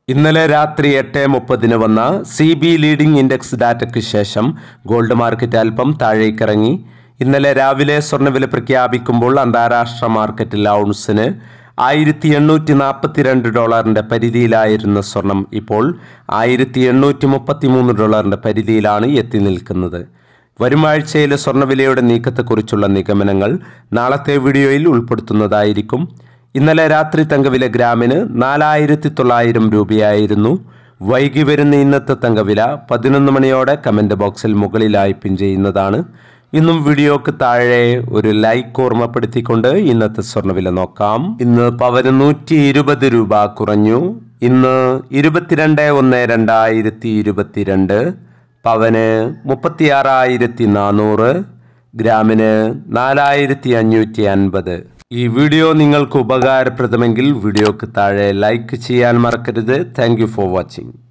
ഇന്നലെ രാത്രി എട്ട് മുപ്പതിന് വന്ന സി ബി ലീഡിംഗ് ഇൻഡെക്സ് ഡാറ്റയ്ക്ക് ശേഷം ഗോൾഡ് മാർക്കറ്റ് അല്പം താഴേക്കിറങ്ങി ഇന്നലെ രാവിലെ സ്വർണ്ണവില പ്രഖ്യാപിക്കുമ്പോൾ അന്താരാഷ്ട്ര മാർക്കറ്റിൽ ഔൺസിന് ആയിരത്തി എണ്ണൂറ്റി നാൽപ്പത്തിരണ്ട് ഡോളറിന്റെ പരിധിയിലായിരുന്ന സ്വർണം ഇപ്പോൾ ആയിരത്തി എണ്ണൂറ്റി മുപ്പത്തി മൂന്ന് ഡോളറിന്റെ പരിധിയിലാണ് എത്തി നിൽക്കുന്നത് വരും ആഴ്ചയിലെ സ്വർണ്ണവിലയുടെ നീക്കത്തെക്കുറിച്ചുള്ള നിഗമനങ്ങൾ നാളത്തെ വീഡിയോയിൽ ഉൾപ്പെടുത്തുന്നതായിരിക്കും ഇന്നലെ രാത്രി തങ്കവില ഗ്രാമിന് നാലായിരത്തി തൊള്ളായിരം രൂപയായിരുന്നു വൈകി വരുന്ന ഇന്നത്തെ തങ്കവില പതിനൊന്ന് മണിയോടെ കമന്റ് ബോക്സിൽ മുകളിലായി പിൻ ചെയ്യുന്നതാണ് ഇന്നും വീഡിയോക്ക് താഴെ ഒരു ലൈക്ക് ഓർമ്മപ്പെടുത്തിക്കൊണ്ട് ഇന്നത്തെ സ്വർണ്ണവില നോക്കാം ഇന്ന് പവന് നൂറ്റി ഇരുപത് രൂപ കുറഞ്ഞു ഇന്ന് ഇരുപത്തിരണ്ട് ഒന്ന് രണ്ടായിരത്തി ഇരുപത്തിരണ്ട് പവന് മുപ്പത്തിയാറായിരത്തി നാനൂറ് ഗ്രാമിന് നാലായിരത്തി അഞ്ഞൂറ്റി അൻപത് ഈ വീഡിയോ നിങ്ങൾക്ക് ഉപകാരപ്രദമെങ്കിൽ വീഡിയോക്ക് താഴെ ലൈക്ക് ചെയ്യാൻ മറക്കരുത് താങ്ക് ഫോർ വാച്ചിങ്